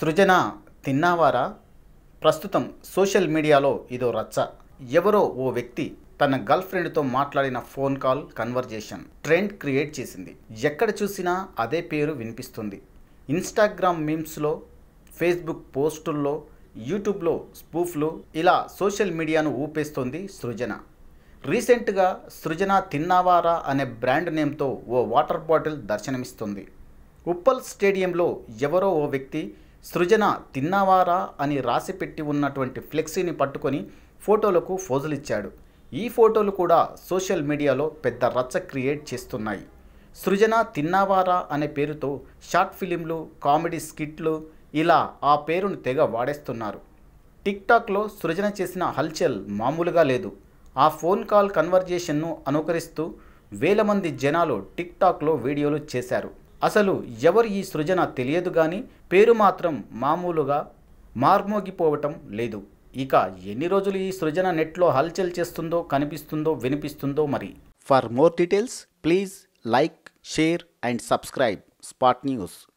సృజన తిన్నావారా ప్రస్తుతం సోషల్ మీడియాలో ఇదో రచ్చ ఎవరో ఓ వ్యక్తి తన గర్ల్ ఫ్రెండ్తో మాట్లాడిన phone call conversation trend create చేసింది ఎక్కడ చూసినా అదే పేరు వినిపిస్తుంది ఇన్స్టాగ్రామ్ మీమ్స్లో ఫేస్బుక్ పోస్టుల్లో యూట్యూబ్లో స్పూఫ్లు ఇలా సోషల్ మీడియాను ఊపేస్తోంది సృజన రీసెంట్గా సృజన తిన్నావారా అనే బ్రాండ్ నేమ్తో ఓ వాటర్ బాటిల్ దర్శనమిస్తుంది ఉప్పల్ స్టేడియంలో ఎవరో ఓ వ్యక్తి సృజన తిన్నావారా అని రాసిపెట్టి ఉన్నటువంటి ఫ్లెక్సీని పట్టుకొని ఫోటోలకు ఫోజులిచ్చాడు ఈ ఫోటోలు కూడా సోషల్ మీడియాలో పెద్ద రచ్చ క్రియేట్ చేస్తున్నాయి సృజన తిన్నావారా అనే పేరుతో షార్ట్ ఫిలింలు కామెడీ స్కిట్లు ఇలా ఆ పేరును తెగ వాడేస్తున్నారు టిక్టాక్లో సృజన చేసిన హల్చల్ మామూలుగా లేదు ఆ ఫోన్ కాల్ కన్వర్జేషన్ను అనుకరిస్తూ వేల మంది జనాలు టిక్టాక్లో వీడియోలు చేశారు అసలు ఎవరు ఈ సృజన తెలియదు కానీ పేరు మాత్రం మామూలుగా మార్మోగిపోవటం లేదు ఇక ఎన్ని రోజులు ఈ సృజన నెట్లో హల్చల్ చేస్తుందో కనిపిస్తుందో వినిపిస్తుందో మరి for more details please like share and subscribe spot news